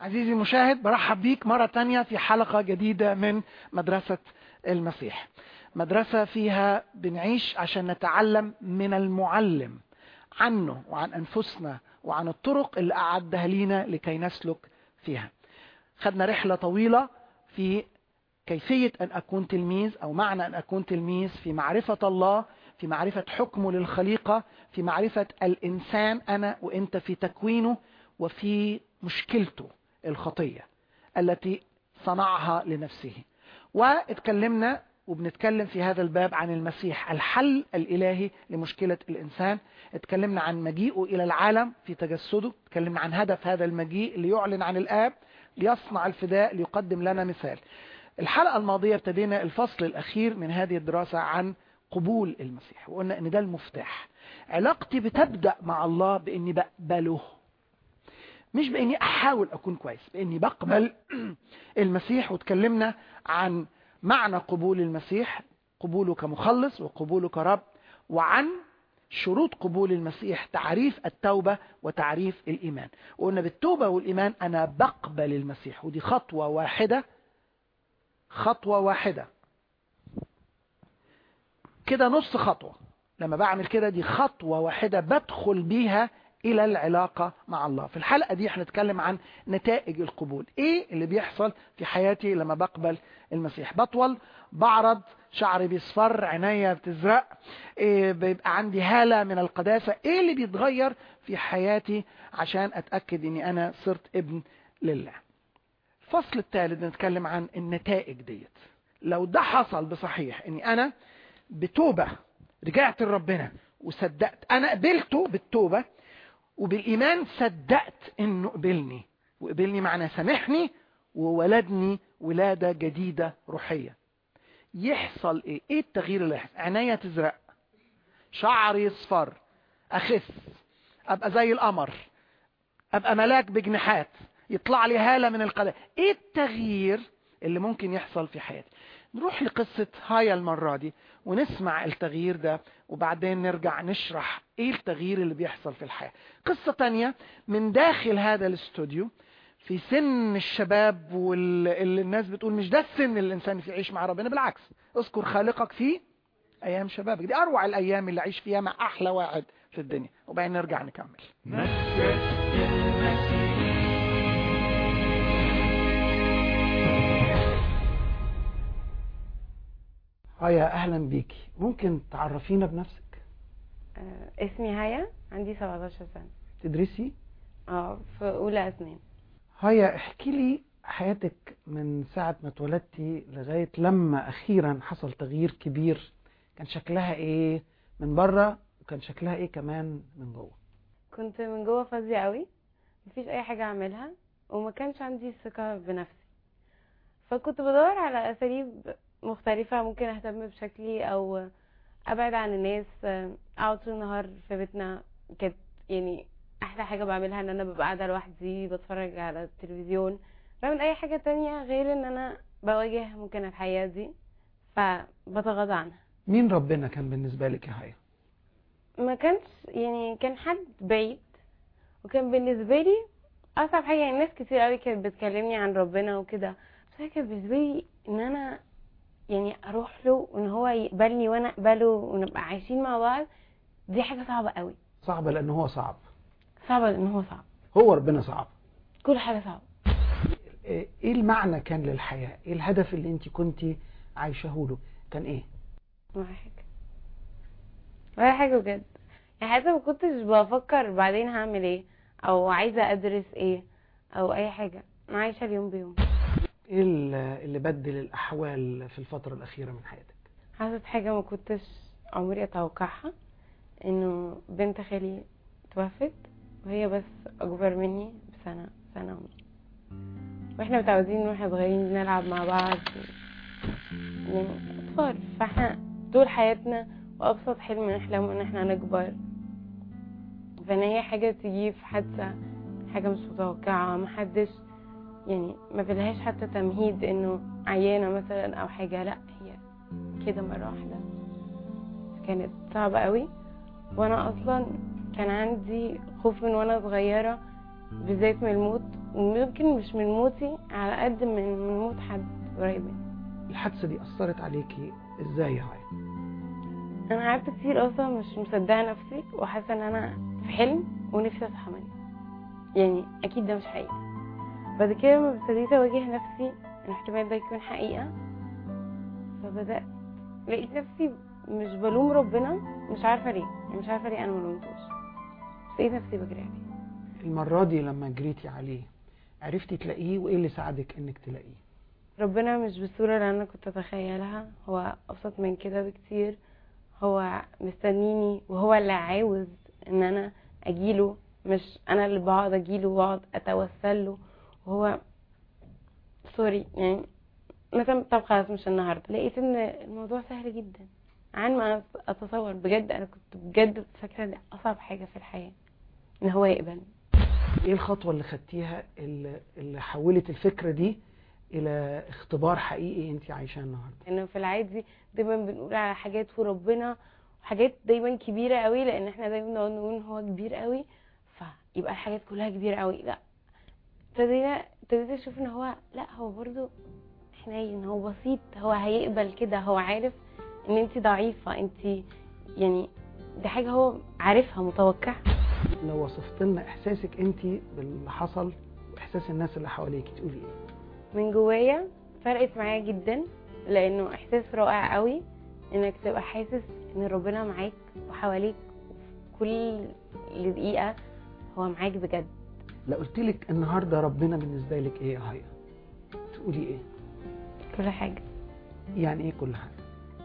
عزيزي المشاهد برحب بيك مرة تانية في حلقة جديدة من مدرسة المسيح مدرسة فيها بنعيش عشان نتعلم من المعلم عنه وعن أنفسنا وعن الطرق اللي أعدها لينا لكي نسلك فيها خدنا رحلة طويلة في كيفية أن أكون تلميذ أو معنى أن أكون تلميذ في معرفة الله في معرفة حكمه للخليقة في معرفة الإنسان أنا وإنت في تكوينه وفي مشكلته الخطية التي صنعها لنفسه واتكلمنا وبنتكلم في هذا الباب عن المسيح الحل الإلهي لمشكلة الإنسان اتكلمنا عن مجيئه إلى العالم في تجسده اتكلمنا عن هدف هذا المجيء ليعلن عن الآب ليصنع الفداء ليقدم لنا مثال الحلقة الماضية ابتدينا الفصل الأخير من هذه الدراسة عن قبول المسيح وقلنا ان ده المفتاح علاقتي بتبدأ مع الله باني بقبله مش باني احاول اكون كويس باني بقبل المسيح وتكلمنا عن معنى قبول المسيح قبوله كمخلص وقبوله كرب وعن شروط قبول المسيح تعريف التوبة وتعريف الإيمان وقلنا بالتوبة والإيمان أنا بقبل المسيح ودي خطوة واحدة خطوة واحدة كده نص خطوة لما بعمل كده دي خطوة واحدة بدخل بيها إلى العلاقة مع الله في الحلقة دي هنتكلم عن نتائج القبول إيه اللي بيحصل في حياتي لما بقبل المسيح بطول بعرض شعري بيصفر عينيا بتزرق إيه بيبقى عندي هالة من القداسة إيه اللي بيتغير في حياتي عشان أتأكد إني أنا صرت ابن لله الفصل الثالث بنتكلم عن النتائج ديت لو ده حصل بصحيح إني أنا بتوبة رجعت لربنا وصدقت أنا قبلته بالتوبة وبالإيمان صدقت إنه قبلني وقبلني معنى سامحني وولدني ولادة جديدة روحية يحصل إيه؟ إيه التغيير اللي يحصل؟ عينيا تزرق شعري يصفر أخف أبقى زي القمر أبقى ملاك بجناحات يطلع لي هالة من القدر إيه التغيير اللي ممكن يحصل في حياتي نروح لقصة هايا المرة دي ونسمع التغيير ده وبعدين نرجع نشرح ايه التغيير اللي بيحصل في الحياة قصة تانية من داخل هذا الاستوديو في سن الشباب واللي الناس بتقول مش ده السن اللي الانسان فيه يعيش مع ربنا بالعكس اذكر خالقك في ايام شبابك دي اروع الايام اللي عيش فيها مع احلى واحد في الدنيا وبعدين نرجع نكمل هيا اهلا بيكي ممكن تعرفينا بنفسك آه، اسمي هيا عندي 17 سنة تدرسي اه في أولى أسنان هيا احكي لي حياتك من ساعة ما اتولدتي لغاية لما أخيرا حصل تغيير كبير كان شكلها إيه من بره وكان شكلها إيه كمان من جوه كنت من جوه فاضية قوي مفيش أي حاجة أعملها وما كانش عندي ثقة بنفسي فكنت بدور على أساليب مختلفة ممكن أهتم بشكلي أو أبعد عن الناس أقعد طول النهار في بيتنا كانت يعني أحلى حاجة بعملها إن أنا ببقى قاعدة لوحدي بتفرج على التلفزيون بعمل أي حاجة تانية غير إن أنا بواجه ممكن الحياة دي فبتغاضى عنها مين ربنا كان بالنسبة لك يا هيا ما كانش يعني كان حد بعيد وكان بالنسبة لي أصعب حاجة يعني ناس كتير قوي كانت بتكلمني عن ربنا وكده بس هي كانت بالنسبة لي إن أنا يعني أروح له وإن هو يقبلني وأنا أقبله ونبقى عايشين مع بعض دي حاجة صعبة قوي صعبة لأن هو صعب صعبة لأن هو صعب هو ربنا صعب كل حاجة صعبة ايه المعنى كان للحياة ايه الهدف اللي انت كنت عايشاه له كان ايه ولا حاجة ولا حاجة بجد يعني حتى ما كنتش بفكر بعدين هعمل ايه او عايزة ادرس ايه او اي حاجة انا عايشة اليوم بيوم ايه اللي بدل الاحوال في الفترة الاخيرة من حياتك حصلت حاجة ما كنتش عمري اتوقعها انه بنت خالي توفت وهي بس اكبر مني بسنة سنة ونص واحنا متعودين واحنا صغيرين نلعب مع بعض يعني اطفال فاحنا طول حياتنا وابسط حلم نحلمه ان احنا نكبر فان هي حاجة تيجي في حادثة حاجة مش متوقعة محدش يعني ما فيلهاش حتى تمهيد انه عيانة مثلا او حاجة لا هي كده مرة واحدة كانت صعبة قوي وانا اصلا كان عندي خوف من وانا صغيرة بالذات من الموت وممكن مش من موتي على قد من من موت حد قريب مني الحادثة دي أثرت عليكي إزاي يا هاي انا قعدت كتير اصلا مش مصدقه نفسي وحاسه ان انا في حلم ونفسي اصحى منه يعني اكيد ده مش حقيقه بعد كده لما ابتديت اواجه نفسي ان احتمال ده يكون حقيقه فبدات لقيت نفسي مش بلوم ربنا مش عارفه ليه يعني مش عارفه ليه انا ملومتوش بس لقيت نفسي بجري عليه المرة دي لما جريتي عليه عرفتي تلاقيه وإيه اللي ساعدك إنك تلاقيه ربنا مش بالصورة اللي أنا كنت أتخيلها هو أبسط من كده بكتير هو مستنيني وهو اللي عاوز إن أنا أجيله مش أنا اللي بقعد أجيله وأقعد أتوسل له وهو سوري يعني مثلا طب خلاص مش النهاردة لقيت إن الموضوع سهل جدا عن ما أتصور بجد أنا كنت بجد فاكرة إن أصعب حاجة في الحياة إن هو يقبل إيه الخطوة اللي خدتيها اللي, اللي حولت الفكرة دي إلى اختبار حقيقي أنت عايشاه النهاردة انه في العادي دايما بنقول على حاجات في ربنا وحاجات دايما كبيره قوي لان احنا دايما بنقعد نقول ان هو كبير قوي فيبقى الحاجات كلها كبيره قوي لا ابتدينا ابتديت اشوف ان هو لا هو برضو حنين هو بسيط هو هيقبل كده هو عارف ان انت ضعيفه انت يعني دي حاجه هو عارفها متوقعها لو وصفت لنا إحساسك أنت باللي حصل وإحساس الناس اللي حواليك تقولي إيه من جوايا فرقت معايا جدا لانه احساس رائع قوي انك تبقى حاسس ان ربنا معاك وحواليك كل دقيقة هو معاك بجد لو قلت لك النهارده ربنا بالنسبة لك إيه يا هاي تقولي إيه كل حاجة يعني إيه كل حاجة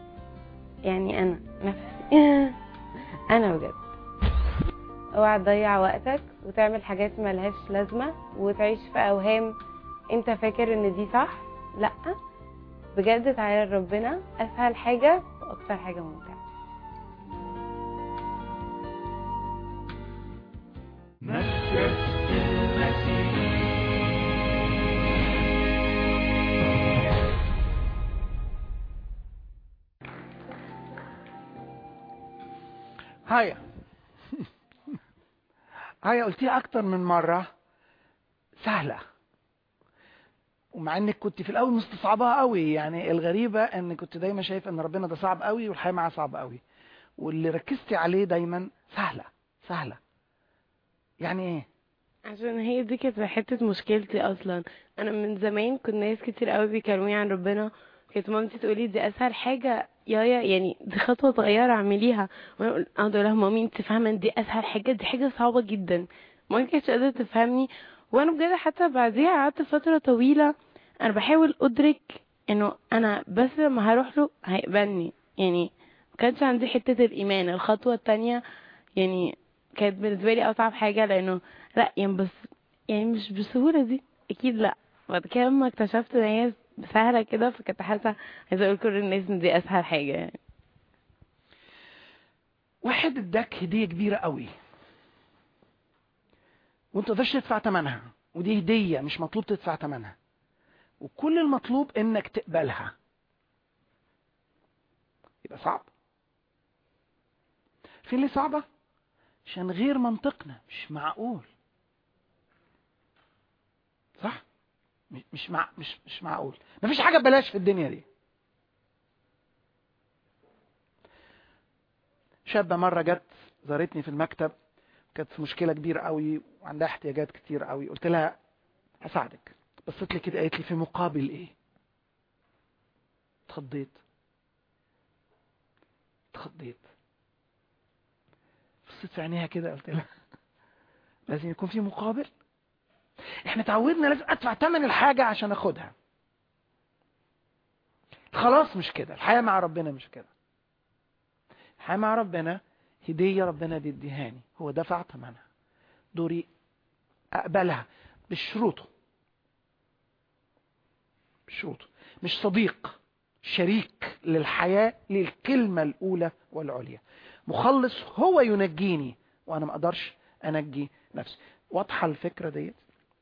يعني انا نفسي انا بجد اوعى تضيع وقتك وتعمل حاجات ملهاش لازمة وتعيش في اوهام انت فاكر ان دي صح لا بجد تعالى لربنا اسهل حاجة واكتر حاجة ممتعة مسجد المسيح هاي هاي قلتيها أكتر من مرة سهلة ومع انك كنت في الاول مستصعباها قوي يعني الغريبه ان كنت دايما شايف ان ربنا ده صعب قوي والحياه معاه صعب قوي واللي ركزتي عليه دايما سهله سهله يعني ايه عشان هي دي كانت حتة مشكلتي اصلا انا من زمان كنت ناس كتير قوي بيكلموني عن ربنا كانت مامتي تقولي دي اسهل حاجة يايا يعني دي خطوة صغيرة اعمليها وانا اقول اقعد اقول لها مامي انت فاهمة إن دي اسهل حاجة دي حاجة صعبة جدا ما كانتش قادرة تفهمني وانا بجد حتى بعديها قعدت فترة طويلة انا بحاول ادرك انه انا بس لما هروح له هيقبلني يعني ما كانش عندي حتة الايمان الخطوة التانية يعني كانت بالنسبة لي اصعب حاجة لانه لا يعني بس يعني مش بالسهولة دي اكيد لا بعد كده لما اكتشفت ان هي سهلة كده فكنت حاسة عايزة اقول كل الناس ان دي اسهل حاجة يعني واحد اداك هديه كبيره قوي وانت تقدرش تدفع ثمنها ودي هديه مش مطلوب تدفع ثمنها وكل المطلوب انك تقبلها يبقى صعب في اللي صعبة عشان غير منطقنا مش معقول صح مش- مش مع مش مش معقول مفيش حاجة ببلاش في الدنيا دي شابة مرة جت زارتني في المكتب كانت في مشكلة كبيرة قوي وعندها احتياجات كتير قوي قلت لها هساعدك بصيت لي كده قالت لي في مقابل ايه اتخضيت اتخضيت بصيت في عينيها كده قلت لها لازم يكون في مقابل احنا اتعودنا لازم ادفع ثمن الحاجة عشان اخدها خلاص مش كده الحياة مع ربنا مش كده الحياة مع ربنا هدية ربنا بيديهاني هو دفع ثمنها دوري اقبلها بشروطه بشروطه مش صديق شريك للحياة للكلمة الأولى والعليا مخلص هو ينجيني وأنا ما أقدرش أنجي نفسي واضحة الفكرة ديت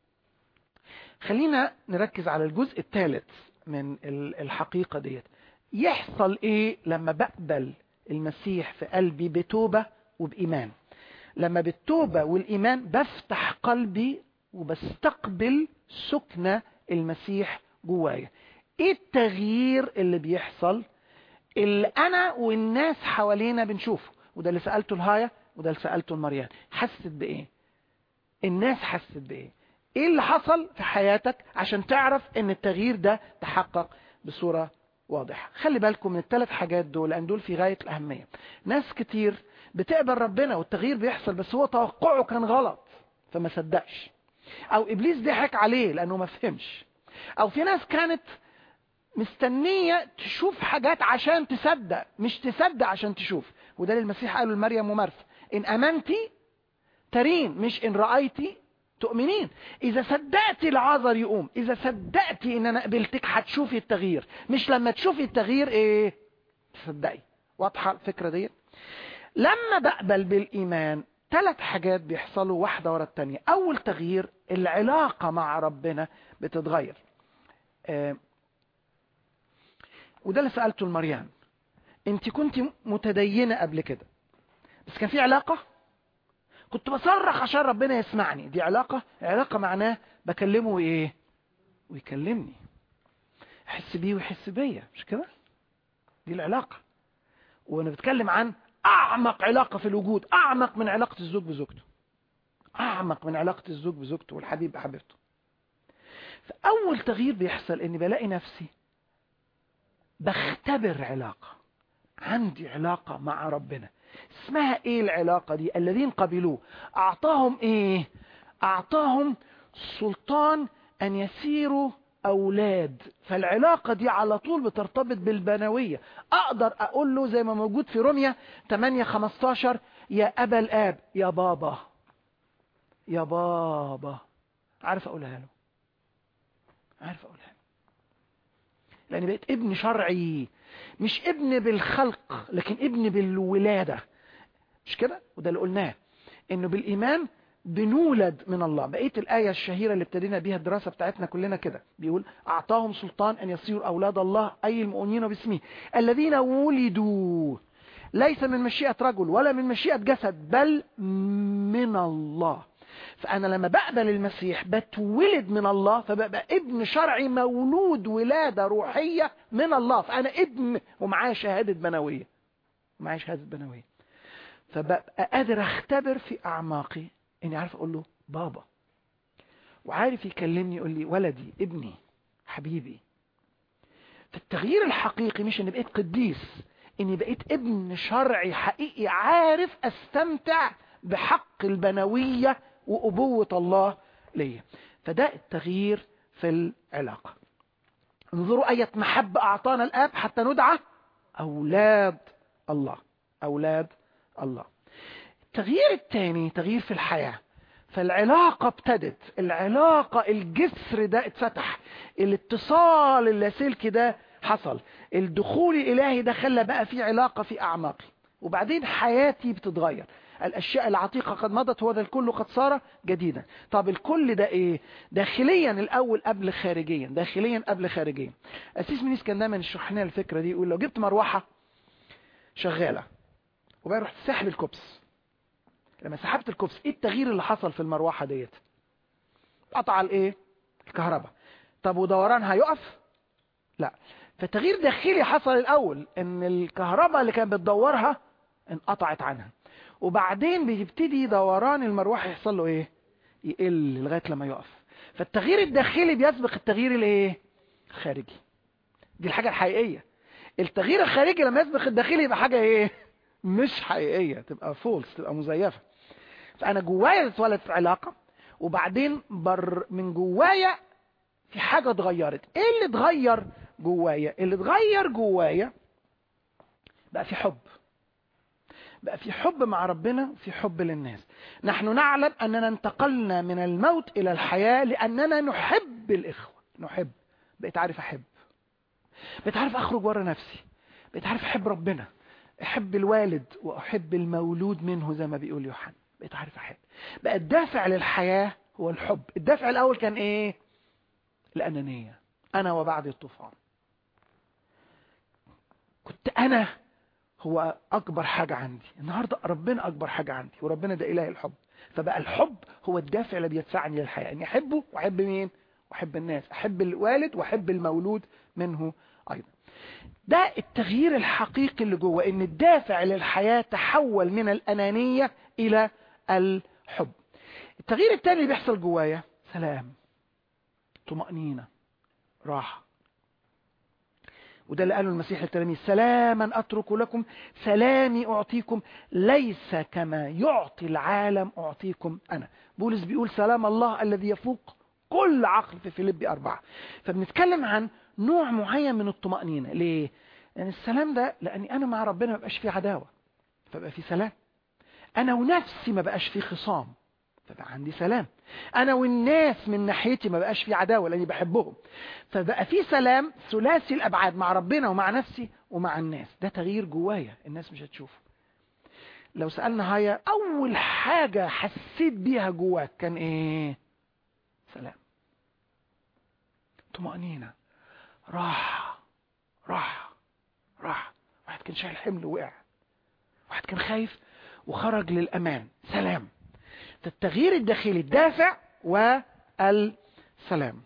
خلينا نركز على الجزء الثالث من ال- الحقيقة ديت يحصل ايه لما بقبل المسيح في قلبي بتوبة وبإيمان لما بالتوبة والإيمان بفتح قلبي وبستقبل سكنة المسيح جوايا ايه التغيير اللي بيحصل اللي انا والناس حوالينا بنشوفه وده اللي سألته الهاية وده اللي سألته المريان حست بايه الناس حست بايه ايه اللي حصل في حياتك عشان تعرف ان التغيير ده تحقق بصورة واضحة خلي بالكم من الثلاث حاجات دول لان دول في غاية الاهمية ناس كتير بتقبل ربنا والتغيير بيحصل بس هو توقعه كان غلط فما صدقش او ابليس ضحك عليه لانه ما فهمش او في ناس كانت مستنية تشوف حاجات عشان تصدق مش تصدق عشان تشوف وده اللي المسيح قاله لمريم ومرثا ان امنتي ترين مش ان رأيتي تؤمنين اذا صدقتي العذر يقوم اذا صدقتي ان انا قبلتك هتشوفي التغيير مش لما تشوفي التغيير ايه تصدقي واضحة الفكرة دي لما بقبل بالايمان ثلاث حاجات بيحصلوا واحدة ورا التانية اول تغيير العلاقة مع ربنا بتتغير آه وده اللي سألته المريان انت كنت متدينة قبل كده بس كان في علاقة كنت بصرخ عشان ربنا يسمعني دي علاقة علاقة معناه بكلمه ايه ويكلمني احس بيه ويحس بيا مش كده دي العلاقة وانا بتكلم عن اعمق علاقة في الوجود اعمق من علاقة الزوج بزوجته اعمق من علاقة الزوج بزوجته والحبيب بحبيبته فاول تغيير بيحصل اني بلاقي نفسي بختبر علاقة عندي علاقة مع ربنا اسمها ايه العلاقة دي الذين قبلوه اعطاهم ايه اعطاهم سلطان ان يسيروا اولاد فالعلاقة دي على طول بترتبط بالبنوية اقدر اقول له زي ما موجود في روميا 8 15 يا ابا الاب يا بابا يا بابا عارف اقولها له عارف اقولها له لاني بقيت ابن شرعي مش ابن بالخلق لكن ابن بالولادة مش كده وده اللي قلناه انه بالايمان بنولد من الله بقيت الآية الشهيرة اللي ابتدينا بيها الدراسة بتاعتنا كلنا كده بيقول أعطاهم سلطان أن يصيروا أولاد الله أي المؤمنين باسمه الذين ولدوا ليس من مشيئة رجل ولا من مشيئة جسد بل من الله فأنا لما بقبل المسيح بتولد من الله فببقى ابن شرعي مولود ولادة روحية من الله فأنا ابن ومعايا شهادة بنوية معايا شهادة بنوية فببقى قادر اختبر في أعماقي اني عارف اقول له بابا وعارف يكلمني يقول لي ولدي ابني حبيبي فالتغيير الحقيقي مش اني بقيت قديس اني بقيت ابن شرعي حقيقي عارف استمتع بحق البنوية وأبوة الله ليا فده التغيير في العلاقة انظروا أية محبة أعطانا الآب حتى ندعى أولاد الله أولاد الله التغيير الثاني تغيير في الحياة فالعلاقة ابتدت العلاقة الجسر ده اتفتح الاتصال اللاسلكي ده حصل الدخول الإلهي ده خلى بقى في علاقة في أعماقي وبعدين حياتي بتتغير الأشياء العتيقة قد مضت وهذا الكل قد صار جديدا طب الكل ده ايه داخليا الأول قبل خارجيا داخليا قبل خارجيا أسيس منيس كان دايما يشرح لنا الفكرة دي يقول لو جبت مروحة شغالة وبقى رحت سحب الكوبس لما سحبت الكوبس ايه التغيير اللي حصل في المروحة ديت قطع الايه الكهرباء طب ودورانها يقف لا فتغيير داخلي حصل الاول ان الكهرباء اللي كانت بتدورها انقطعت عنها وبعدين بيبتدي دوران المروحة يحصل له ايه يقل لغاية لما يقف فالتغيير الداخلي بيسبق التغيير الايه الخارجي دي الحاجة الحقيقية التغيير الخارجي لما يسبق الداخلي يبقى حاجة ايه مش حقيقية تبقى فولس تبقى مزيفة فانا جوايا اتولد في علاقة وبعدين بر من جوايا في حاجة اتغيرت ايه اللي اتغير جوايا اللي اتغير جوايا بقى في حب بقى في حب مع ربنا وفي حب للناس نحن نعلم أننا انتقلنا من الموت إلى الحياة لأننا نحب الإخوة نحب بقيت عارف أحب بقيت عارف أخرج ورا نفسي بقيت عارف أحب ربنا أحب الوالد وأحب المولود منه زي ما بيقول يوحنا بقيت عارف أحب بقى الدافع للحياة هو الحب الدافع الأول كان إيه الأنانية أنا وبعد الطوفان كنت أنا هو أكبر حاجة عندي النهاردة ربنا أكبر حاجة عندي وربنا ده إله الحب فبقى الحب هو الدافع اللي بيدفعني للحياة اني احبه واحب مين واحب الناس احب الوالد واحب المولود منه ايضا ده التغيير الحقيقي اللي جوه ان الدافع للحياة تحول من الانانية الى الحب التغيير التاني اللي بيحصل جوايا سلام طمأنينة راحة وده اللي قاله المسيح للتلاميذ سلاما أترك لكم سلامي أعطيكم ليس كما يعطي العالم أعطيكم أنا بولس بيقول سلام الله الذي يفوق كل عقل في فيليبي أربعة فبنتكلم عن نوع معين من الطمأنينة ليه؟ لأن يعني السلام ده لأني أنا مع ربنا ما بقاش فيه عداوة فبقى فيه سلام أنا ونفسي ما بقاش فيه خصام فبقى عندي سلام انا والناس من ناحيتي ما بقاش في عداوه لاني بحبهم فبقى في سلام ثلاثي الابعاد مع ربنا ومع نفسي ومع الناس ده تغيير جوايا الناس مش هتشوفه لو سالنا هيا اول حاجه حسيت بيها جواك كان ايه سلام طمانينه راحه راحه راحه واحد كان شايل حمل وقع واحد كان خايف وخرج للامان سلام التغيير الداخلي الدافع والسلام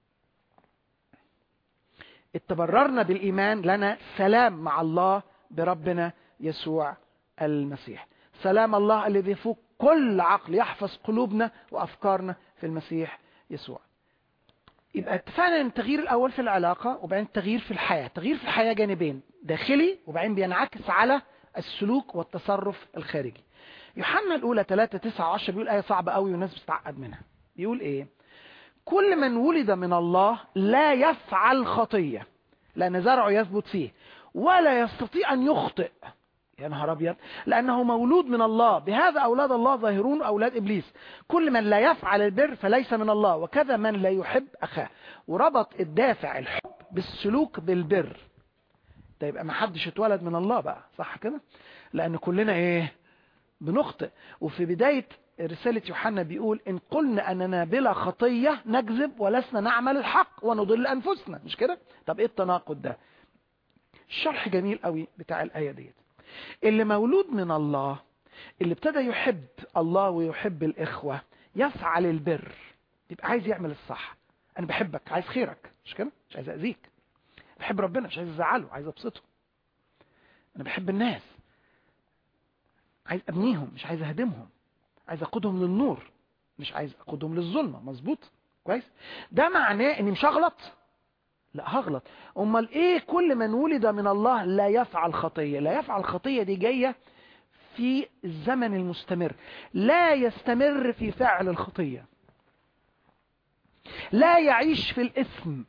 اتبررنا بالإيمان لنا سلام مع الله بربنا يسوع المسيح سلام الله الذي فوق كل عقل يحفظ قلوبنا وأفكارنا في المسيح يسوع يبقى اتفقنا ان التغيير الاول في العلاقة وبعدين التغيير في الحياة التغيير في الحياة جانبين داخلي وبعدين بينعكس على السلوك والتصرف الخارجي يوحنا الأولى 3 9 10 بيقول آية صعبة قوي والناس بتتعقد منها بيقول إيه كل من ولد من الله لا يفعل خطية لأن زرعه يثبت فيه ولا يستطيع أن يخطئ يا نهار أبيض لأنه مولود من الله بهذا أولاد الله ظاهرون أولاد إبليس كل من لا يفعل البر فليس من الله وكذا من لا يحب أخاه وربط الدافع الحب بالسلوك بالبر ده يبقى ما حدش اتولد من الله بقى صح كده لأن كلنا إيه بنخطئ وفي بداية رسالة يوحنا بيقول إن قلنا أننا بلا خطية نكذب ولسنا نعمل الحق ونضل أنفسنا مش كده طب إيه التناقض ده الشرح جميل قوي بتاع الآية ديت اللي مولود من الله اللي ابتدى يحب الله ويحب الإخوة يفعل البر يبقى عايز يعمل الصح أنا بحبك عايز خيرك مش كده مش عايز أذيك بحب ربنا مش عايز أزعله عايز أبسطه أنا بحب الناس عايز ابنيهم مش عايز اهدمهم عايز اقودهم للنور مش عايز اقودهم للظلمه مظبوط كويس ده معناه اني مش هغلط لا هغلط امال ايه كل من ولد من الله لا يفعل خطيه لا يفعل خطيه دي جايه في الزمن المستمر لا يستمر في فعل الخطيه لا يعيش في الاثم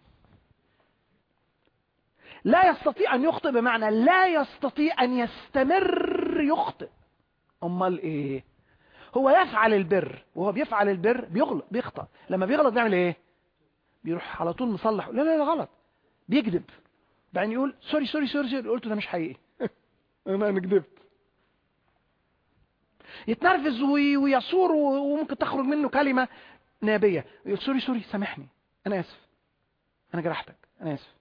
لا يستطيع ان يخطئ بمعنى لا يستطيع ان يستمر يخطئ امال ايه هو يفعل البر وهو بيفعل البر بيغلط بيخطأ لما بيغلط بيعمل ايه بيروح على طول مصلح لا لا لا غلط بيكذب بعدين يقول سوري سوري سوري, سوري. قلت ده مش حقيقي انا انا كذبت يتنرفز ويصور وممكن تخرج منه كلمة نابية يقول سوري سوري سامحني انا اسف انا جرحتك انا اسف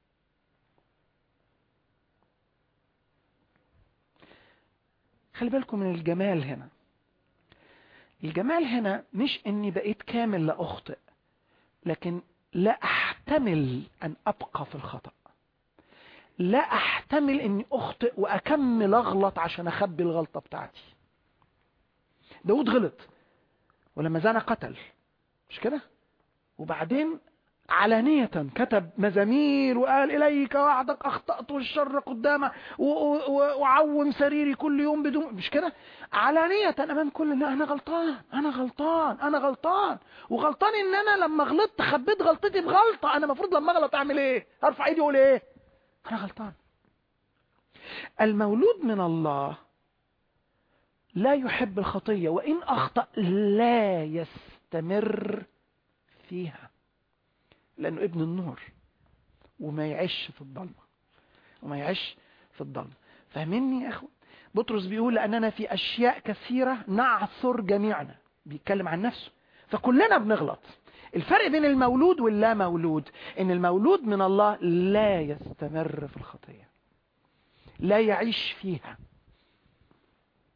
خلي بالكم من الجمال هنا الجمال هنا مش اني بقيت كامل لا اخطئ لكن لا احتمل ان ابقى في الخطأ لا احتمل اني اخطئ واكمل اغلط عشان اخبي الغلطة بتاعتي داود غلط ولما زنى قتل مش كده وبعدين علانية كتب مزامير وقال إليك وعدك أخطأت والشر قدامه وعوم سريري كل يوم بدون مش كده علانية أمام كل الناس أنا غلطان أنا غلطان أنا غلطان وغلطان إن أنا لما غلطت خبيت غلطتي بغلطة أنا المفروض لما أغلط أعمل إيه أرفع إيدي وأقول إيه أنا غلطان المولود من الله لا يحب الخطية وإن أخطأ لا يستمر فيها لأنه ابن النور وما يعيش في الضلمة وما يعيش في الضلمة فاهميني يا أخوة بطرس بيقول لأننا في أشياء كثيرة نعثر جميعنا بيتكلم عن نفسه فكلنا بنغلط الفرق بين المولود واللا مولود ان المولود من الله لا يستمر في الخطية لا يعيش فيها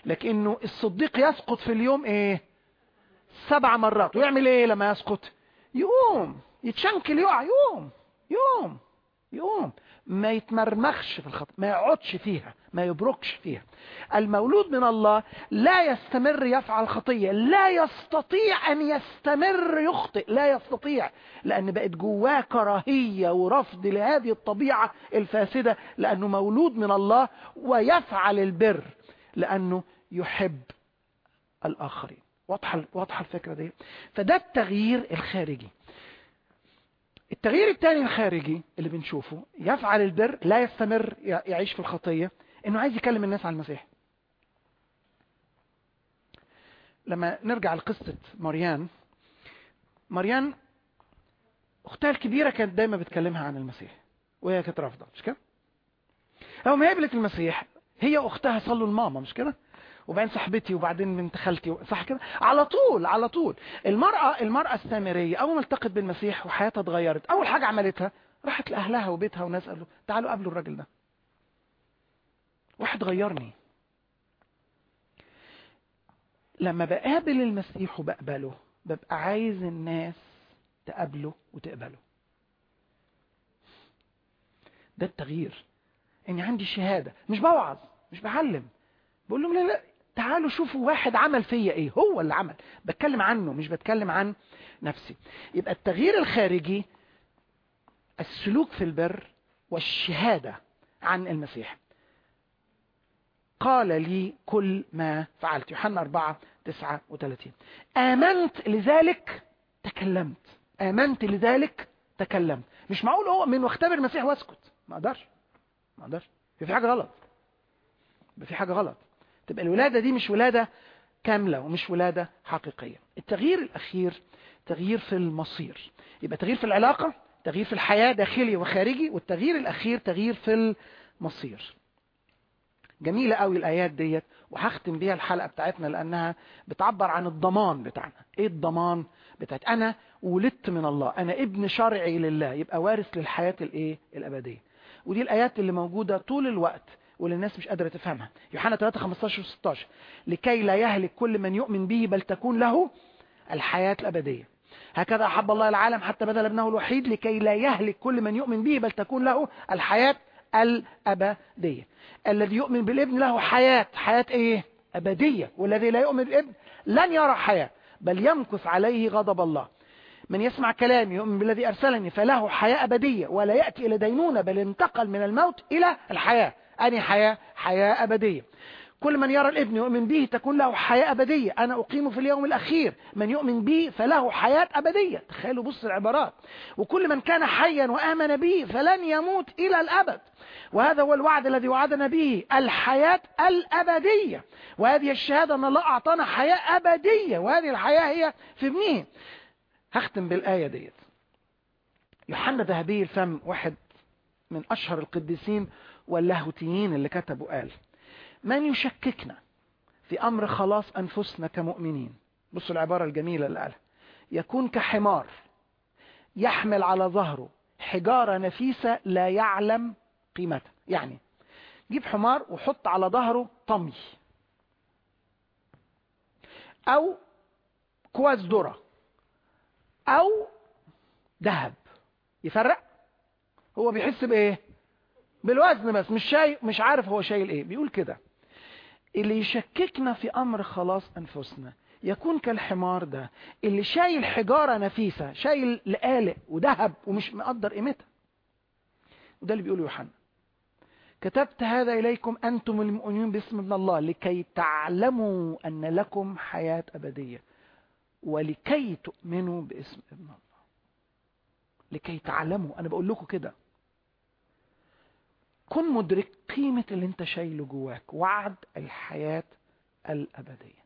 لكنه الصديق يسقط في اليوم ايه سبع مرات ويعمل ايه لما يسقط يقوم يتشنكل يقع يقوم يقوم يقوم ما يتمرمخش في الخطأ ما يقعدش فيها ما يبركش فيها المولود من الله لا يستمر يفعل خطية لا يستطيع أن يستمر يخطئ لا يستطيع لأن بقت جواه كراهية ورفض لهذه الطبيعة الفاسدة لأنه مولود من الله ويفعل البر لأنه يحب الآخرين واضحة واضحة الفكرة دي فده التغيير الخارجي التغيير الثاني الخارجي اللي بنشوفه يفعل البر لا يستمر يعيش في الخطية انه عايز يكلم الناس عن المسيح لما نرجع لقصة مريان مريان اختها الكبيرة كانت دايما بتكلمها عن المسيح وهي كانت رافضة مش كده اول ما قابلت المسيح هي واختها صلوا الماما مش كده وبعدين صاحبتي وبعدين بنت خالتي صح كده على طول على طول المرأة المرأة السامرية أول ما التقت بالمسيح وحياتها اتغيرت أول حاجة عملتها راحت لأهلها وبيتها وناس قالوا تعالوا قابلوا الراجل ده واحد غيرني لما بقابل المسيح وبقبله ببقى عايز الناس تقابله وتقبله ده التغيير اني عندي شهادة مش بوعظ مش بعلم بقول لهم لا لا تعالوا شوفوا واحد عمل فيا ايه هو اللي عمل بتكلم عنه مش بتكلم عن نفسي يبقى التغيير الخارجي السلوك في البر والشهادة عن المسيح قال لي كل ما فعلت يوحنا 4 39 آمنت لذلك تكلمت آمنت لذلك تكلمت مش معقول هو من واختبر المسيح واسكت ما اقدرش ما اقدرش في حاجة غلط في حاجة غلط تبقى الولادة دي مش ولادة كاملة ومش ولادة حقيقية التغيير الأخير تغيير في المصير يبقى تغيير في العلاقة تغيير في الحياة داخلي وخارجي والتغيير الأخير تغيير في المصير جميلة قوي الآيات ديت وهختم بيها الحلقة بتاعتنا لأنها بتعبر عن الضمان بتاعنا إيه الضمان بتاعت أنا ولدت من الله أنا ابن شرعي لله يبقى وارث للحياة الإيه الأبدية ودي الآيات اللي موجودة طول الوقت واللي الناس مش قادرة تفهمها يوحنا 3 15 16 لكي لا يهلك كل من يؤمن به بل تكون له الحياة الأبدية هكذا أحب الله العالم حتى بذل ابنه الوحيد لكي لا يهلك كل من يؤمن به بل تكون له الحياة الأبدية الذي يؤمن بالابن له حياة حياة ايه أبدية والذي لا يؤمن بالابن لن يرى حياة بل يمكث عليه غضب الله من يسمع كلامي يؤمن بالذي أرسلني فله حياة أبدية ولا يأتي إلى دينونة بل انتقل من الموت إلى الحياة أني حياة حياة أبدية كل من يرى الابن يؤمن به تكون له حياة أبدية أنا أقيم في اليوم الأخير من يؤمن به فله حياة أبدية تخيلوا بص العبارات وكل من كان حيا وآمن به فلن يموت إلى الأبد وهذا هو الوعد الذي وعدنا به الحياة الأبدية وهذه الشهادة أن الله أعطانا حياة أبدية وهذه الحياة هي في ابنه هختم بالآية ديت يوحنا ذهبي الفم واحد من أشهر القديسين واللاهوتيين اللي كتبوا قال من يشككنا في أمر خلاص أنفسنا كمؤمنين بصوا العبارة الجميلة اللي قالها يكون كحمار يحمل على ظهره حجارة نفيسة لا يعلم قيمتها يعني جيب حمار وحط على ظهره طمي أو كواز ذرة أو ذهب يفرق هو بيحس بإيه بالوزن بس مش شايل مش عارف هو شايل ايه بيقول كده اللي يشككنا في امر خلاص انفسنا يكون كالحمار ده اللي شايل حجارة نفيسة شايل لقالق وذهب ومش مقدر قيمتها وده اللي بيقوله يوحنا كتبت هذا إليكم أنتم المؤمنين باسم ابن الله لكي تعلموا أن لكم حياة أبدية ولكي تؤمنوا باسم ابن الله لكي تعلموا أنا بقول لكم كده كن مدرك قيمة اللي انت شايله جواك وعد الحياة الأبدية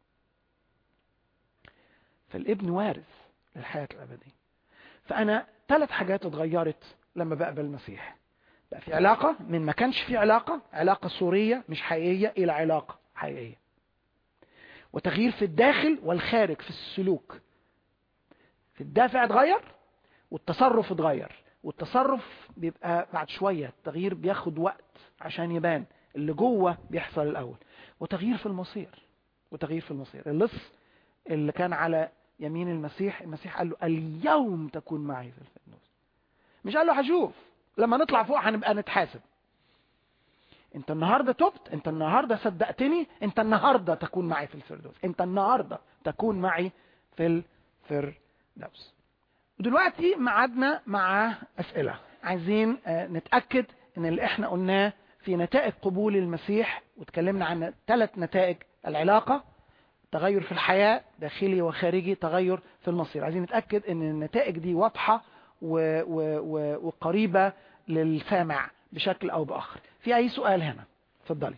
فالابن وارث للحياة الأبدية فأنا ثلاث حاجات اتغيرت لما بقبل المسيح بقى في علاقة من ما كانش في علاقة علاقة صورية مش حقيقية إلى علاقة حقيقية وتغيير في الداخل والخارج في السلوك في الدافع اتغير والتصرف اتغير والتصرف بيبقى بعد شوية التغيير بياخد وقت عشان يبان اللي جوه بيحصل الأول وتغيير في المصير وتغيير في المصير اللص اللي كان على يمين المسيح المسيح قال له اليوم تكون معي في الفردوس مش قال له هشوف لما نطلع فوق هنبقى نتحاسب انت النهارده تبت انت النهارده صدقتني انت النهارده تكون معي في الفردوس انت النهارده تكون معي في الفردوس ودلوقتي معادنا مع اسئله عايزين آه، نتاكد ان اللي احنا قلناه في نتائج قبول المسيح واتكلمنا عن ثلاث نتائج العلاقه تغير في الحياه داخلي وخارجي تغير في المصير عايزين نتاكد ان النتائج دي واضحه و و و وقريبه للسامع بشكل او باخر في اي سؤال هنا اتفضلي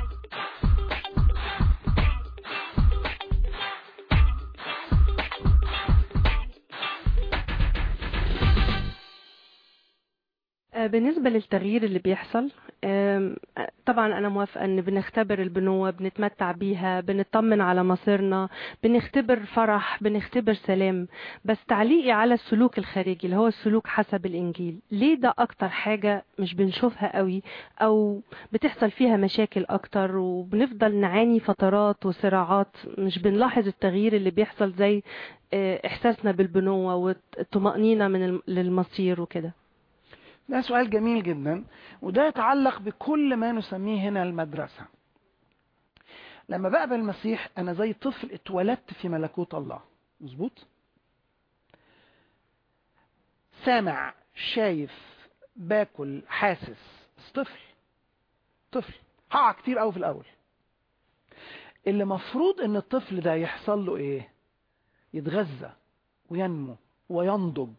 آه، بالنسبة للتغيير اللي بيحصل آم، آه، طبعا أنا موافقة إن بنختبر البنوة بنتمتع بيها بنطمن على مصيرنا بنختبر فرح بنختبر سلام بس تعليقي على السلوك الخارجي اللي هو السلوك حسب الإنجيل ليه ده أكتر حاجة مش بنشوفها قوي أو بتحصل فيها مشاكل أكتر وبنفضل نعاني فترات وصراعات مش بنلاحظ التغيير اللي بيحصل زي آه، إحساسنا بالبنوة والطمأنينة من الم- للمصير وكده ده سؤال جميل جدا وده يتعلق بكل ما نسميه هنا المدرسة لما بقبل المسيح أنا زي طفل اتولدت في ملكوت الله مظبوط سامع شايف باكل حاسس بس طفل طفل هقع كتير قوي في الأول اللي مفروض ان الطفل ده يحصل له ايه يتغذى وينمو وينضج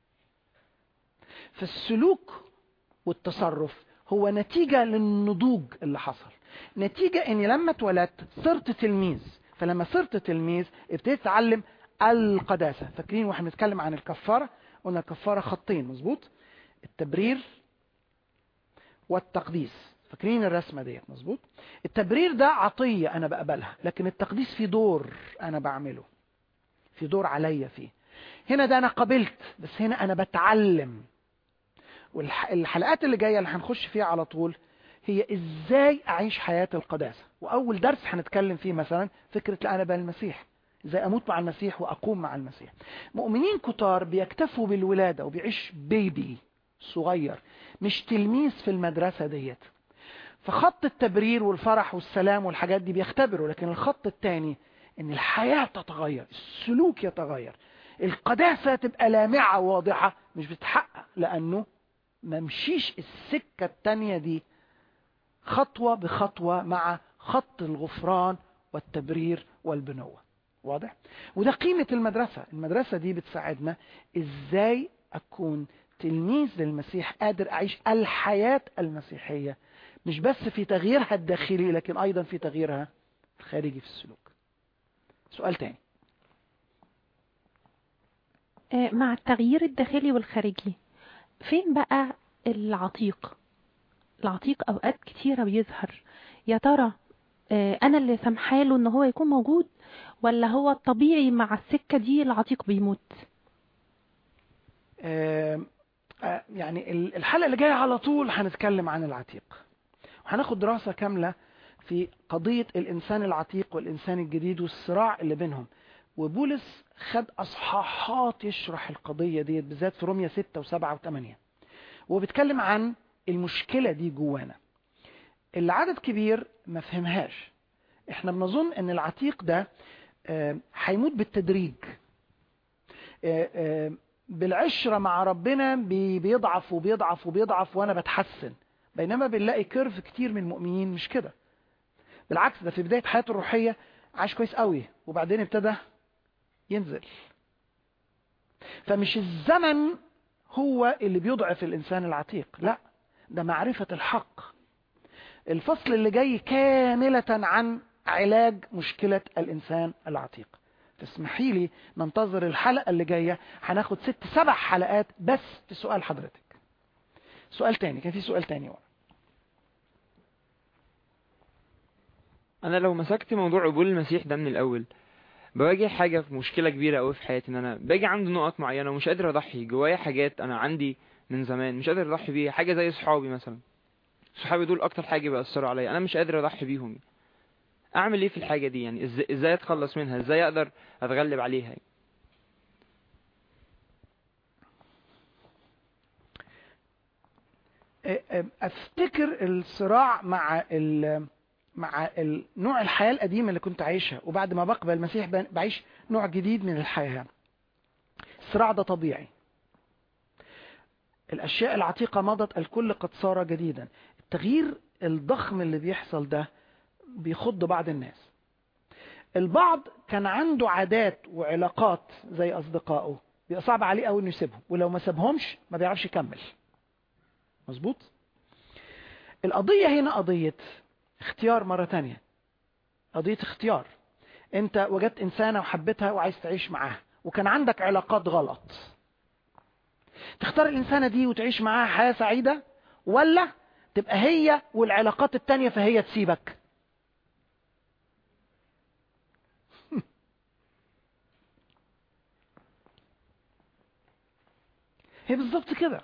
فالسلوك والتصرف هو نتيجة للنضوج اللي حصل نتيجة اني لما اتولدت صرت تلميذ فلما صرت تلميذ ابتديت اتعلم القداسة فاكرين واحنا بنتكلم عن الكفارة قلنا الكفارة خطين مظبوط التبرير والتقديس فاكرين الرسمة ديت مظبوط التبرير ده عطية انا بقبلها لكن التقديس في دور انا بعمله في دور عليا فيه هنا ده انا قبلت بس هنا انا بتعلم والحلقات اللي جايه اللي هنخش فيها على طول هي ازاي اعيش حياه القداسه واول درس هنتكلم فيه مثلا فكره الانبه المسيح ازاي اموت مع المسيح واقوم مع المسيح مؤمنين كتار بيكتفوا بالولاده وبيعيش بيبي صغير مش تلميذ في المدرسه ديت فخط التبرير والفرح والسلام والحاجات دي بيختبروا لكن الخط الثاني ان الحياه تتغير السلوك يتغير القداسه تبقى لامعه واضحه مش بتتحقق لانه ما مشيش السكة التانية دي خطوة بخطوة مع خط الغفران والتبرير والبنوة واضح؟ وده قيمة المدرسة المدرسة دي بتساعدنا ازاي اكون تلميذ للمسيح قادر اعيش الحياة المسيحية مش بس في تغييرها الداخلي لكن ايضا في تغييرها الخارجي في السلوك سؤال تاني آه، مع التغيير الداخلي والخارجي فين بقى العتيق العتيق اوقات كتيرة بيظهر يا ترى آه، انا اللي سامحاله ان هو يكون موجود ولا هو الطبيعي مع السكة دي العتيق بيموت آه، آه، يعني ال- الحلقة اللي جاية على طول هنتكلم عن العتيق وهناخد دراسة كاملة في قضية الإنسان العتيق والإنسان الجديد والصراع اللي بينهم وبولس خد أصحاحات يشرح القضية ديت بالذات في رومية 6 و7 و8 وبيتكلم عن المشكلة دي جوانا اللي عدد كبير ما فهمهاش احنا بنظن ان العتيق ده آه، هيموت بالتدريج آه، آه، بالعشرة مع ربنا بي- بيضعف وبيضعف وبيضعف وانا بتحسن بينما بنلاقي كيرف كتير من المؤمنين مش كده بالعكس ده في بداية حياته الروحية عاش كويس قوي وبعدين ابتدى ينزل فمش الزمن هو اللي بيضعف الإنسان العتيق لا ده معرفة الحق الفصل اللي جاي كاملة عن علاج مشكلة الإنسان العتيق تسمحي لي ننتظر الحلقة اللي جاية هناخد ست سبع حلقات بس في سؤال حضرتك سؤال تاني كان في سؤال تاني ورا انا لو مسكت موضوع قبول المسيح ده من الاول بواجه حاجه في مشكله كبيره قوي في حياتي ان انا باجي عند نقط معينه ومش قادر اضحي جوايا حاجات انا عندي من زمان مش قادر اضحي بيها حاجه زي صحابي مثلا صحابي دول اكتر حاجه بيأثروا عليا انا مش قادر اضحي بيهم اعمل ايه في الحاجة دي يعني ازاي ازاي اتخلص منها ازاي اقدر اتغلب عليها يعني. افتكر الصراع مع ال مع ال- نوع الحياة القديمة اللي كنت عايشها وبعد ما بقبل المسيح ب- بعيش نوع جديد من الحياة الصراع ده طبيعي الأشياء العتيقة مضت الكل قد صار جديدا التغيير الضخم اللي بيحصل ده بيخض بعض الناس البعض كان عنده عادات وعلاقات زي أصدقائه بيبقى صعب عليه قوي انه يسيبهم ولو ما سابهمش ما بيعرفش يكمل مظبوط القضية هنا قضية اختيار مرة تانية قضية اختيار انت وجدت انسانة وحبيتها وعايز تعيش معاها وكان عندك علاقات غلط تختار الانسانة دي وتعيش معاها حياة سعيدة ولا تبقى هي والعلاقات التانية فهي تسيبك هي بالظبط كده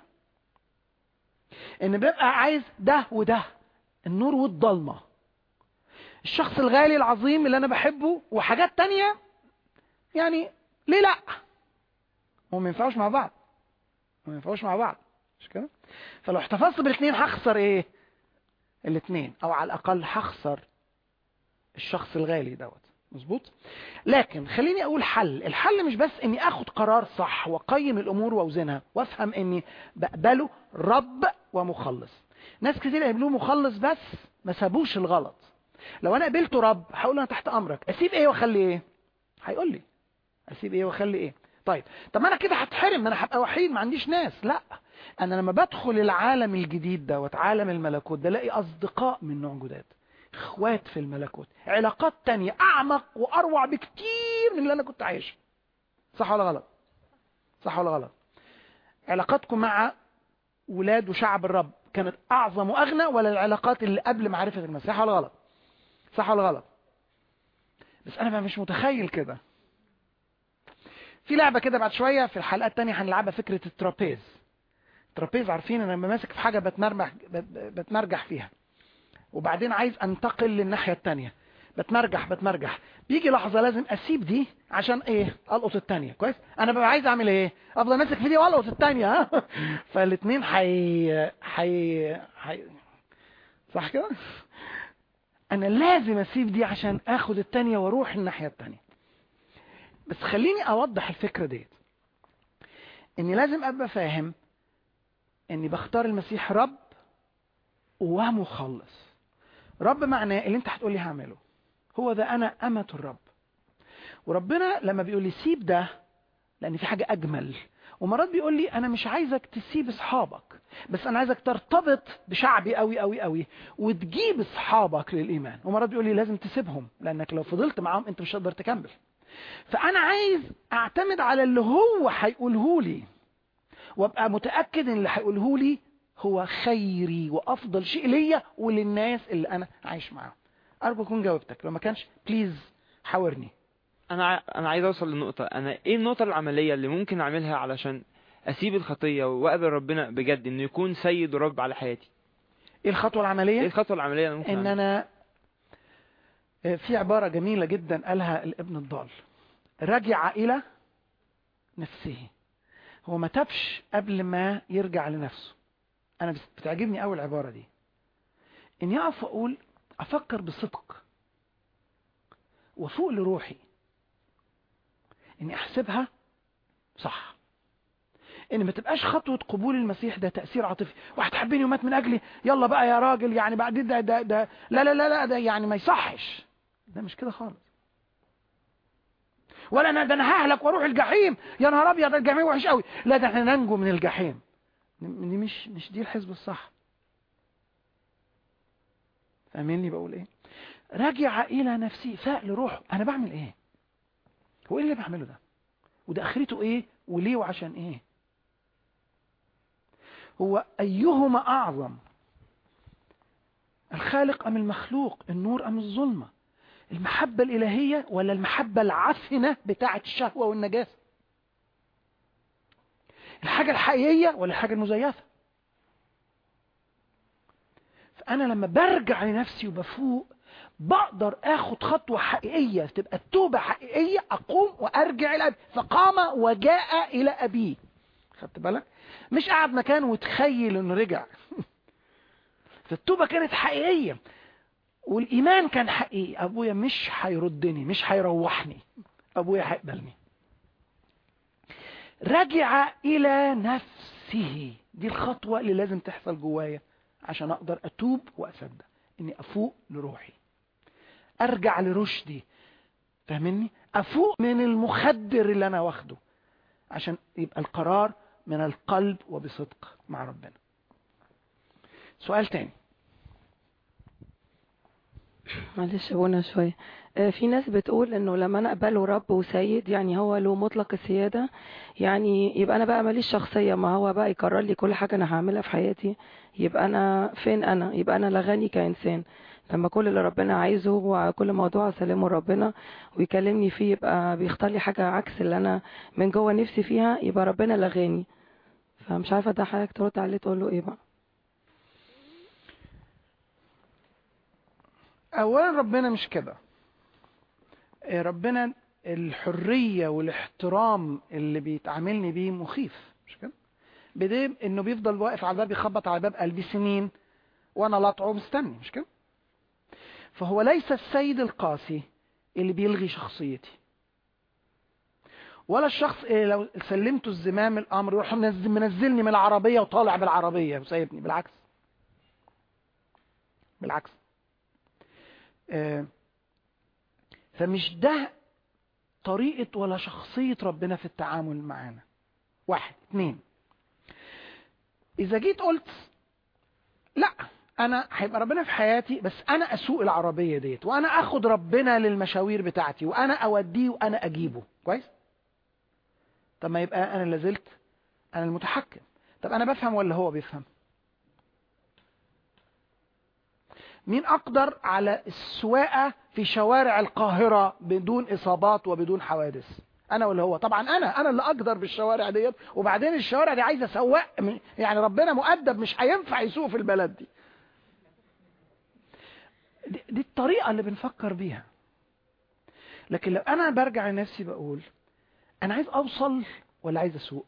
ان بيبقى عايز ده وده النور والضلمة الشخص الغالي العظيم اللي انا بحبه وحاجات تانية يعني ليه لا هم ما ينفعوش مع بعض ما ينفعوش مع بعض مش كده فلو احتفظت بالاثنين هخسر ايه الاثنين او على الاقل هخسر الشخص الغالي دوت مظبوط لكن خليني اقول حل الحل مش بس اني اخد قرار صح واقيم الامور واوزنها وافهم اني بقبله رب ومخلص ناس كتير قبلوه مخلص بس ما سابوش الغلط لو انا قبلته رب هقول له انا تحت امرك اسيب ايه واخلي ايه هيقول لي اسيب ايه واخلي ايه طيب طب ما انا كده هتحرم ما انا هبقى وحيد ما عنديش ناس لا انا لما بدخل العالم الجديد دوت عالم الملكوت ده الاقي اصدقاء من نوع جداد اخوات في الملكوت علاقات تانية اعمق واروع بكتير من اللي انا كنت عايشها صح ولا غلط صح ولا غلط علاقاتكم مع ولاد وشعب الرب كانت اعظم واغنى ولا العلاقات اللي قبل معرفة المسيح صح ولا غلط صح ولا غلط بس انا بقى مش متخيل كده في لعبة كده بعد شوية في الحلقة التانية هنلعبها فكرة الترابيز الترابيز عارفين انا لما ماسك في حاجة بتمرمح بتمرجح فيها وبعدين عايز انتقل للناحية التانية بتمرجح بتمرجح بيجي لحظة لازم اسيب دي عشان ايه القط التانية كويس انا ببقى عايز اعمل ايه افضل ماسك في دي والقط التانية ها فالاثنين حي حي حي صح كده انا لازم اسيب دي عشان اخد التانية واروح الناحية التانية بس خليني اوضح الفكرة ديت اني لازم ابقى فاهم اني بختار المسيح رب ومخلص رب معناه اللي انت هتقولي هعمله هو ده انا امة الرب وربنا لما بيقول لي سيب ده لان في حاجة اجمل ومرات بيقول لي انا مش عايزك تسيب اصحابك بس انا عايزك ترتبط بشعبي قوي قوي قوي وتجيب اصحابك للايمان ومرات بيقول لي لازم تسيبهم لانك لو فضلت معاهم انت مش هتقدر تكمل فانا عايز اعتمد على اللي هو هيقوله لي وابقى متاكد ان اللي هيقوله لي هو خيري وافضل شيء ليا وللناس اللي انا عايش معاهم ارجو اكون جاوبتك لو ما كانش بليز حاورني انا ع- انا عايز اوصل لنقطة انا ايه النقطة العملية اللي ممكن اعملها علشان اسيب الخطية واقبل ربنا بجد انه يكون سيد ورب على حياتي ايه الخطوه ايه العمليه الخطوة العملية اللي ممكن ان أعملها؟ انا في عباره جميله جدا قالها الابن الضال رجع الى نفسه هو ما تبش قبل ما يرجع لنفسه انا بس- بتعجبني قوي العباره دي اني اقف واقول افكر بصدق وفوق لروحي اني احسبها صح ان ما تبقاش خطوه قبول المسيح ده تاثير عاطفي واحد حبني ومات من اجلي يلا بقى يا راجل يعني بعدين ده ده ده لا لا لا لا ده يعني ما يصحش ده مش كده خالص ولا انا ده انا ههلك واروح الجحيم يا نهار ابيض ده الجحيم وحش قوي لا ده احنا ننجو من الجحيم دي مش مش دي الحزب الصح فاهمين لي بقول ايه رجع الى نفسي فاق لروحه انا بعمل ايه هو ايه اللي بعمله ده وده اخرته ايه وليه وعشان ايه هو ايهما اعظم الخالق ام المخلوق النور ام الظلمه المحبه الالهيه ولا المحبه العفنه بتاعه الشهوه والنجاسه الحاجه الحقيقيه ولا الحاجه المزيفه فانا لما برجع لنفسي وبفوق بقدر اخد خطوة حقيقية تبقى التوبة حقيقية اقوم وارجع الى أبي فقام وجاء الى ابيه خدت بالك مش قاعد مكانه وتخيل انه رجع فالتوبة كانت حقيقية والايمان كان حقيقي ابويا مش هيردني مش هيروحني ابويا هيقبلني رجع الى نفسه دي الخطوة اللي لازم تحصل جوايا عشان اقدر اتوب واصدق اني افوق لروحي ارجع لرشدي فاهمني افوق من المخدر اللي انا واخده عشان يبقى القرار من القلب وبصدق مع ربنا سؤال تاني معلش ابونا شوية آه، في ناس بتقول انه لما انا اقبله رب وسيد يعني هو له مطلق السيادة يعني يبقى انا بقى ماليش شخصية ما هو بقى يقرر لي كل حاجة انا هعملها في حياتي يبقى انا فين انا يبقى انا لا غني كانسان لما كل اللي ربنا عايزه وكل موضوع اسلمه لربنا ويكلمني فيه يبقى بيختار لي حاجة عكس اللي انا من جوه نفسي فيها يبقى ربنا لا غني فمش عارفة ده حضرتك ترد عليه تقول له ايه بقى اولا ربنا مش كده إيه ربنا الحرية والاحترام اللي بيتعاملني بيه مخيف مش كده بدين انه بيفضل واقف على الباب يخبط على باب قلبي سنين وانا لاطعه مستني مش كده فهو ليس السيد القاسي اللي بيلغي شخصيتي ولا الشخص اللي لو سلمته الزمام الامر يروح منزل- منزلني من العربية وطالع بالعربية وسايبني بالعكس بالعكس آه، فمش ده طريقة ولا شخصية ربنا في التعامل معانا واحد اتنين إذا جيت قلت لا أنا هيبقى ربنا في حياتي بس أنا أسوق العربية ديت وأنا أخد ربنا للمشاوير بتاعتي وأنا أوديه وأنا أجيبه كويس؟ طب ما يبقى أنا لازلت أنا المتحكم طب أنا بفهم ولا هو بيفهم؟ مين أقدر على السواقة في شوارع القاهرة بدون إصابات وبدون حوادث أنا ولا هو طبعا أنا أنا اللي أقدر بالشوارع ديت وبعدين الشوارع دي عايزة سواق م- يعني ربنا مؤدب مش هينفع يسوق في البلد دي دي, دي الطريقة اللي بنفكر بيها لكن لو أنا برجع لنفسي بقول أنا عايز أوصل ولا عايز أسوق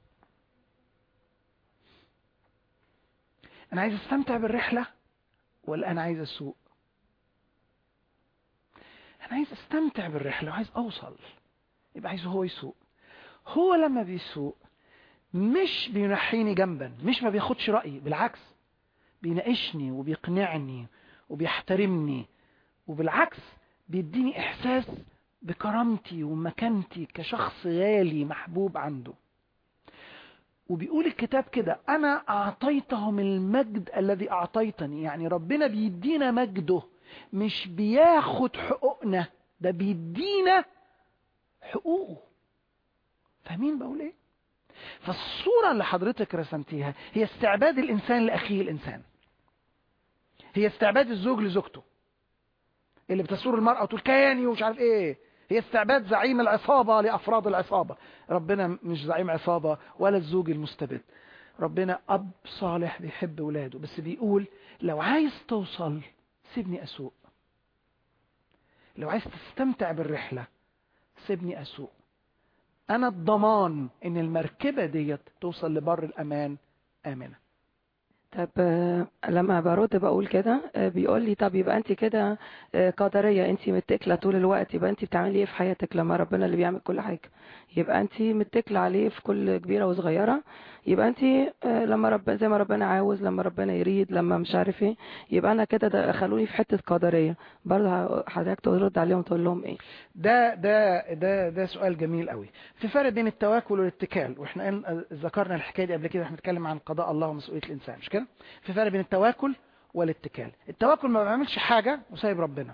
أنا عايز أستمتع بالرحلة ولا انا عايز اسوق انا عايز استمتع بالرحله وعايز اوصل يبقى عايزه هو يسوق هو لما بيسوق مش بينحيني جنبا مش ما بياخدش رايي بالعكس بيناقشني وبيقنعني وبيحترمني وبالعكس بيديني احساس بكرامتي ومكانتي كشخص غالي محبوب عنده وبيقول الكتاب كده أنا أعطيتهم المجد الذي أعطيتني يعني ربنا بيدينا مجده مش بياخد حقوقنا ده بيدينا حقوقه فاهمين بقول ايه فالصورة اللي حضرتك رسمتيها هي استعباد الإنسان لأخيه الإنسان هي استعباد الزوج لزوجته اللي بتسور المرأة وتقول كياني ومش عارف ايه هي استعباد زعيم العصابة لأفراد العصابة ربنا مش زعيم عصابة ولا الزوج المستبد ربنا أب صالح بيحب ولاده بس بيقول لو عايز توصل سيبني أسوق لو عايز تستمتع بالرحلة سيبني أسوق أنا الضمان إن المركبة ديت توصل لبر الأمان آمنة طب آه، لما برد بقول كده آه، بيقول لي طب يبقى انت كده آه، قدريه انت متكله طول الوقت يبقى انت بتعملي ايه في حياتك لما ربنا اللي بيعمل كل حاجه يبقى انت متكله عليه في كل كبيره وصغيره يبقى انت آه، لما رب زي ما ربنا عاوز لما ربنا يريد لما مش عارف ايه يبقى انا كده دخلوني في حته قدريه برضه حضرتك ترد عليهم تقول لهم ايه ده ده ده ده سؤال جميل قوي في فرق بين التواكل والاتكال واحنا قلنا- ذكرنا الحكايه دي قبل كده احنا بنتكلم عن قضاء الله ومسؤوليه الانسان مش كده في فرق بين التواكل والاتكال التواكل ما بعملش حاجه وسايب ربنا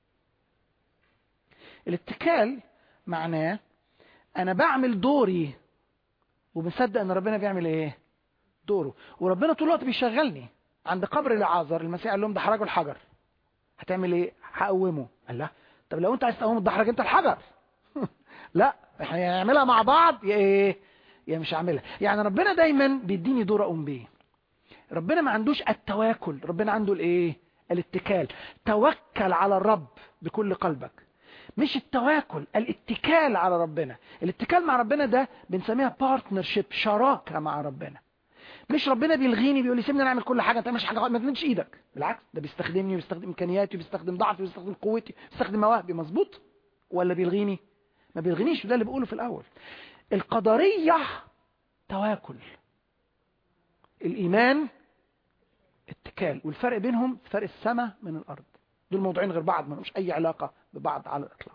الاتكال معناه انا بعمل دوري وبصدق ان ربنا بيعمل ايه دوره وربنا طول الوقت بيشغلني عند قبر العازر المسيح قال لهم ده حرجوا الحجر هتعمل ايه هقومه قال لا طب لو انت عايز تقوم الدحرج انت الحجر لا احنا يا نعملها مع بعض يا ايه يا مش هعملها يعني ربنا دايما بيديني دور اقوم بيه ربنا ما عندوش التواكل ربنا عنده الايه الاتكال توكل على الرب بكل قلبك مش التواكل الاتكال على ربنا الاتكال مع ربنا ده بنسميها بارتنرشيب شراكة مع ربنا مش ربنا بيلغيني بيقول لي سيبني نعمل كل حاجه انت مش حاجه ما تمدش ايدك بالعكس ده بيستخدمني وبيستخدم امكانياتي وبيستخدم ضعفي وبيستخدم قوتي بيستخدم مواهبي مظبوط ولا بيلغيني ما بيلغينيش ده اللي بقوله في الاول القدريه تواكل الايمان اتكال والفرق بينهم فرق السماء من الارض دول موضوعين غير بعض ما لهمش اي علاقه ببعض على الاطلاق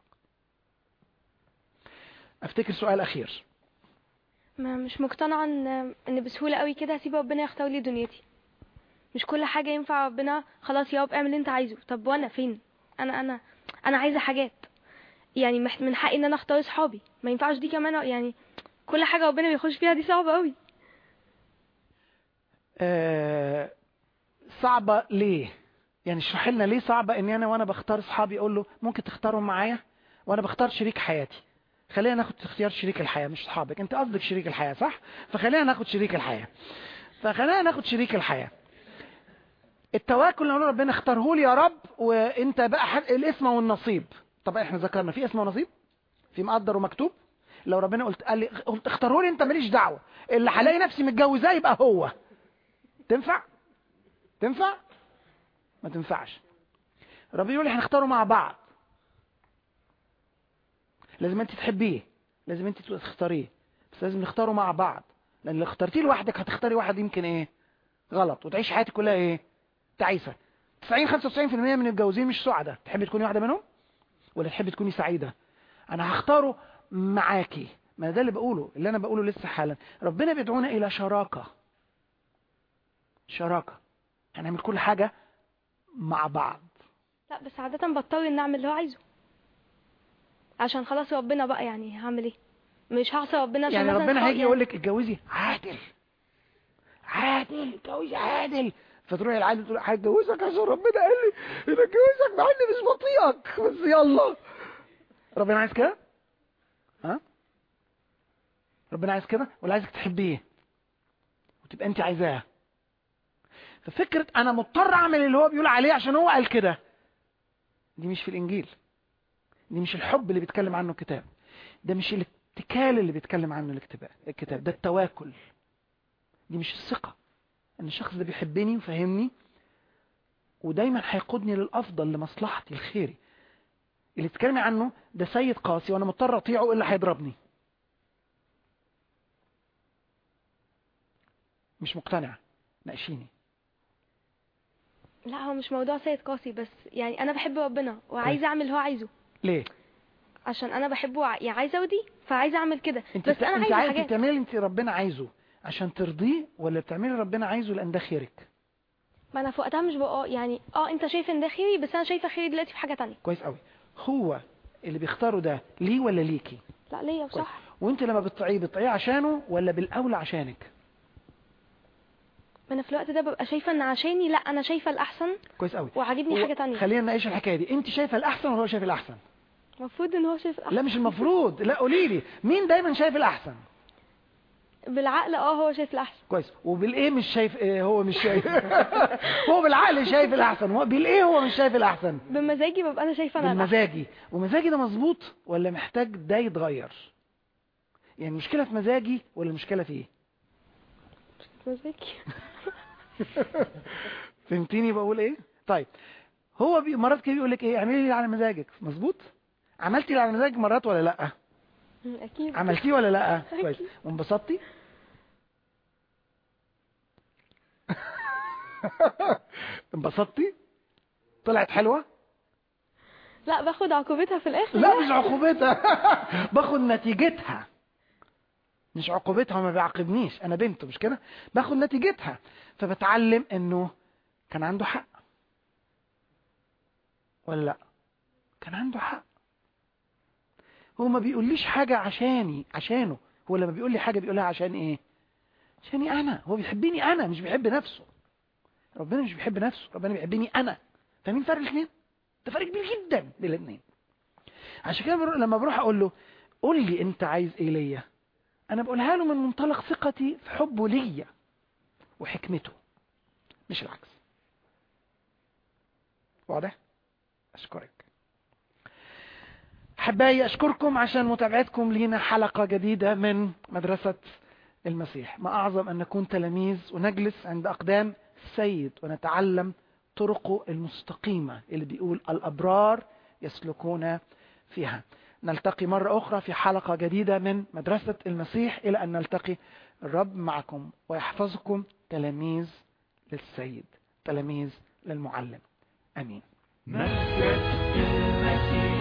افتكر سؤال اخير ما مش مقتنعة ان ان بسهولة قوي كده هسيب ربنا يختار لي دنيتي مش كل حاجة ينفع ربنا خلاص يا رب اعمل اللي انت عايزه طب وانا فين انا انا انا عايزة حاجات يعني مح- من حقي ان انا اختار صحابي ما ينفعش دي كمان يعني كل حاجة ربنا بيخش فيها دي صعبة قوي آه، صعبة ليه يعني اشرح لنا ليه صعبة اني انا وانا بختار اصحابي اقول له ممكن تختارهم معايا وانا بختار شريك حياتي خلينا ناخد اختيار شريك الحياة مش صحابك انت قصدك شريك الحياة صح فخلينا ناخد شريك الحياة فخلينا ناخد شريك الحياة التواكل نقول ربنا اختاره لي يا رب وانت بقى حد الاسم والنصيب طب احنا ذكرنا في اسم ونصيب في مقدر ومكتوب لو ربنا قلت قال لي قلت اختاره لي انت ماليش دعوه اللي هلاقي نفسي متجوزاه يبقى هو تنفع تنفع ما تنفعش ربنا يقول لي هنختاره مع بعض لازم انت تحبيه لازم انت تختاريه بس لازم نختاره مع بعض لان لو اخترتيه لوحدك هتختاري واحد يمكن ايه غلط وتعيش حياتك كلها ايه تعيسه 90 95% من المتجوزين مش سعداء تحبي تكوني واحده منهم ولا تحبي تكوني سعيده انا هختاره معاكي ما ده اللي بقوله اللي انا بقوله لسه حالا ربنا بيدعونا الى شراكه شراكه هنعمل كل حاجه مع بعض لا بس عادة بضطر ان اعمل اللي هو عايزه عشان خلاص ربنا بقى يعني هعمل ايه مش هعصي ربنا عشان يعني مثلا ربنا صحابي هيجي يقول لك اتجوزي عادل عادل اتجوزي عادل فتروحي العادل تقول هتجوزك عشان ربنا قال لي انا اتجوزك مع اني مش بطيئك بس يلا ربنا عايز كده ها ربنا عايز كده ولا عايزك تحبيه وتبقى انت عايزاه ففكرة انا مضطر اعمل اللي هو بيقول عليه عشان هو قال كده دي مش في الانجيل دي مش الحب اللي بيتكلم عنه الكتاب ده مش الاتكال اللي بيتكلم عنه الكتاب الكتاب ده التواكل دي مش الثقة ان الشخص ده بيحبني وفهمني ودايما هيقودني للافضل لمصلحتي الخيري اللي بتتكلمي عنه ده سيد قاسي وانا مضطر اطيعه الا هيضربني مش مقتنعة ناقشيني لا هو مش موضوع سيد قاسي بس يعني انا بحب ربنا وعايزه اعمل اللي هو عايزه ليه عشان انا بحبه وع- يعني عايزه ودي فعايزه اعمل كده انت بس بت... انا انت عايزه عايز حاجات تعملي اللي انت ربنا عايزه عشان ترضيه ولا بتعملي اللي ربنا عايزه لان ده خيرك ما انا في وقتها مش بقى يعني اه انت شايف ان ده خيري بس انا شايفه خيري دلوقتي في حاجه تانية كويس قوي هو اللي بيختاره ده ليه ولا ليكي لا ليا كويس. بصح وانت لما بتطيعيه بتطيعيه عشانه ولا بالاولى عشانك ما انا في الوقت ده ببقى شايفه ان عشاني لا انا شايفه الاحسن كويس قوي وعاجبني هو- حاجه تانية خلينا نناقش الحكايه دي انت شايفه الاحسن ولا هو شايف الاحسن المفروض ان هو شايف الاحسن لا مش المفروض لا قولي لي مين دايما شايف الاحسن بالعقل اه هو شايف الاحسن كويس وبالايه مش شايف ايه هو مش شايف هو بالعقل شايف الاحسن هو بالايه هو مش شايف الاحسن بمزاجي ببقى انا شايفه انا الأحسن. بالمزاجي ومزاجي ده مظبوط ولا محتاج ده يتغير يعني المشكله في مزاجي ولا المشكله في ايه بمزاجي فهمتيني بقول ايه طيب هو بي مرات كده بيقول لك ايه اعملي اللي على مزاجك مظبوط عملتي اللي على مزاجك مرات ولا لا مم، اكيد عملتيه ولا لا أكيد. كويس وانبسطتي انبسطتي طلعت حلوه لا باخد عقوبتها في الاخر لا مش عقوبتها باخد نتيجتها مش عقوبتها ما بيعاقبنيش انا بنته مش كده باخد نتيجتها فبتعلم انه كان عنده حق ولا لا كان عنده حق هو ما بيقوليش حاجة عشاني عشانه هو لما بيقول لي حاجة بيقولها عشان ايه عشاني انا هو بيحبني انا مش بيحب نفسه ربنا مش بيحب نفسه ربنا بيحبني انا فاهمين فرق الاثنين ده فرق كبير جدا بين الاثنين عشان كده بروح لما بروح اقول له قول لي انت عايز ايه ليا انا بقولها له من منطلق ثقتي في حبه ليا وحكمته مش العكس واضح اشكرك احبائي اشكركم عشان متابعتكم لينا حلقة جديدة من مدرسة المسيح ما اعظم ان نكون تلاميذ ونجلس عند اقدام السيد ونتعلم طرقه المستقيمة اللي بيقول الابرار يسلكون فيها نلتقي مرة اخرى في حلقة جديدة من مدرسة المسيح الى ان نلتقي الرب معكم ويحفظكم تلاميذ للسيد تلاميذ للمعلم امين مسجد المسيح